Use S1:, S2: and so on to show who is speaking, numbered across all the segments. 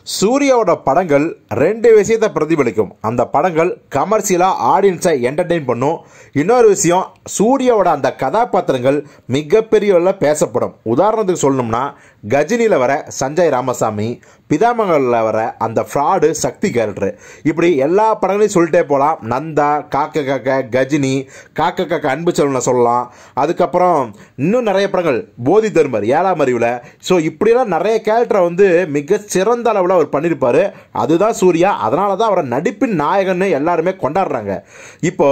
S1: சூர்யாவோட படங்கள் ரெண்டு விஷயத்தை பிரதிபலிக்கும் அந்த படங்கள் கமர்ஷியலாக ஆடியன்ஸை என்டர்டெயின் பண்ணும் இன்னொரு விஷயம் சூர்யாவோட அந்த கதாபாத்திரங்கள் மிகப்பெரிய அளவில் பேசப்படும் உதாரணத்துக்கு சொல்லணும்னா கஜினியில் வர சஞ்சய் ராமசாமி பிதாமங்களில் வர அந்த ஃப்ராடு சக்தி கேரக்டர் இப்படி எல்லா படங்களையும் சொல்லிட்டே போகலாம் நந்தா காக்க காக்க கஜினி காக்க காக்க அன்பு செல்வனை சொல்லலாம் அதுக்கப்புறம் இன்னும் நிறைய படங்கள் போதி தர்மர் ஏழாம் அறிவில் ஸோ இப்படியெல்லாம் நிறைய கேரக்டரை வந்து மிக சிறந்த அளவில் அவர் பண்ணியிருப்பார் அதுதான் சூர்யா அதனால தான் அவரை நடிப்பின் நாயகன்னு எல்லாருமே கொண்டாடுறாங்க இப்போ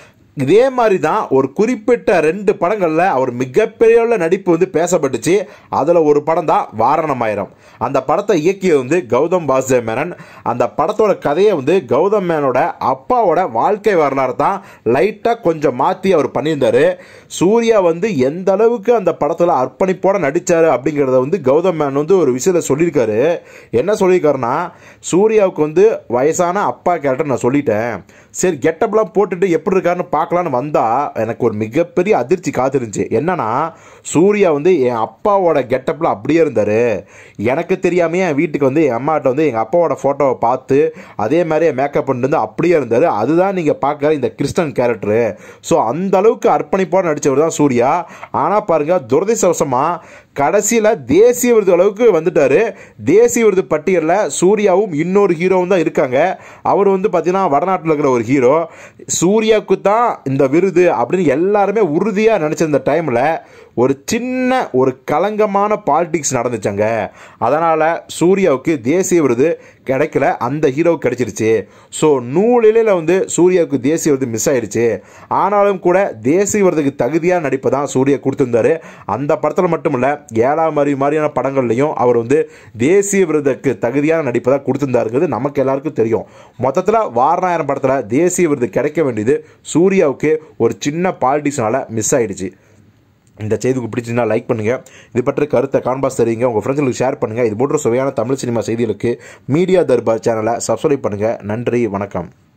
S1: இதே மாதிரி தான் ஒரு குறிப்பிட்ட ரெண்டு படங்களில் அவர் மிகப்பெரிய அளவுல நடிப்பு வந்து பேசப்பட்டுச்சு அதில் ஒரு படம் தான் வாரணமாயிரம் அந்த படத்தை இயக்கியது வந்து கௌதம் வாசுதேவ் மேனன் அந்த படத்தோட கதையை வந்து கௌதம் மேனோட அப்பாவோட வாழ்க்கை வரலாறு தான் லைட்டாக கொஞ்சம் மாற்றி அவர் பண்ணியிருந்தாரு சூர்யா வந்து எந்த அளவுக்கு அந்த படத்தில் அர்ப்பணிப்போட நடித்தார் அப்படிங்கிறத வந்து கௌதம் மேன் வந்து ஒரு விஷயத்தில் சொல்லியிருக்காரு என்ன சொல்லியிருக்காருன்னா சூர்யாவுக்கு வந்து வயசான அப்பா கேரக்டர் நான் சொல்லிட்டேன் சரி கெட்டப்லாம் போட்டுட்டு எப்படி இருக்காருன்னு பார்க்கலான்னு வந்தால் எனக்கு ஒரு மிகப்பெரிய அதிர்ச்சி காத்திருந்துச்சு என்னன்னா சூர்யா வந்து என் அப்பாவோட கெட்டப்பில் அப்படியே இருந்தார் எனக்கு தெரியாமையே என் வீட்டுக்கு வந்து என் அம்மாட்ட வந்து எங்கள் அப்பாவோட ஃபோட்டோவை பார்த்து அதே மாதிரி மேக்கப் பண்ணிட்டு வந்து அப்படியே இருந்தார் அதுதான் நீங்கள் பார்க்குற இந்த கிறிஸ்டன் கேரக்டரு ஸோ அந்த அளவுக்கு அர்ப்பணிப்போடு நடித்தவர் தான் சூர்யா ஆனால் பாருங்கள் துரதிர்ஷ்டவசமாக கடைசியில் தேசிய விருது அளவுக்கு வந்துட்டார் தேசிய விருது பட்டியலில் சூர்யாவும் இன்னொரு ஹீரோவும் தான் இருக்காங்க அவர் வந்து பார்த்தீங்கன்னா வடநாட்டில் இருக்கிற ஒரு ஹீரோ சூர்யாவுக்கு தான் இந்த விருது அப்படின்னு எல்லாருமே உறுதியாக நினச்சிருந்த டைமில் ஒரு சின்ன ஒரு களங்கமான பாலிடிக்ஸ் நடந்துச்சாங்க அதனால் சூர்யாவுக்கு தேசிய விருது கிடைக்கல அந்த ஹீரோவுக்கு கிடைச்சிருச்சு ஸோ நூலிலையில் வந்து சூர்யாவுக்கு தேசிய விருது மிஸ் ஆயிடுச்சு ஆனாலும் கூட தேசிய விருதுக்கு தகுதியாக நடிப்பை தான் சூர்யா கொடுத்துருந்தாரு அந்த படத்தில் மட்டும் இல்லை ஏழாம் மாதிரி மாதிரியான படங்கள்லையும் அவர் வந்து தேசிய விருதுக்கு தகுதியான நடிப்பை தான் கொடுத்துருந்தாருங்கிறது நமக்கு எல்லாருக்கும் தெரியும் மொத்தத்தில் வாரணாயிரம் படத்தில் தேசிய விருது கிடைக்க வேண்டியது சூர்யாவுக்கு ஒரு சின்ன பாலிடிக்ஸ்னால மிஸ் ஆயிடுச்சு இந்த செய்திக்கு பிடிச்சிருந்தா லைக் பண்ணுங்கள் இது பற்றி கருத்தை கான்பாஸ் தெரியுங்க உங்கள் ஃப்ரெண்ட்ஸுங்களுக்கு ஷேர் பண்ணுங்கள் இது போன்ற சுவையான தமிழ் சினிமா செய்திகளுக்கு மீடியா தர்பார் சேனலை சப்ஸ்கிரைப் பண்ணுங்கள் நன்றி வணக்கம்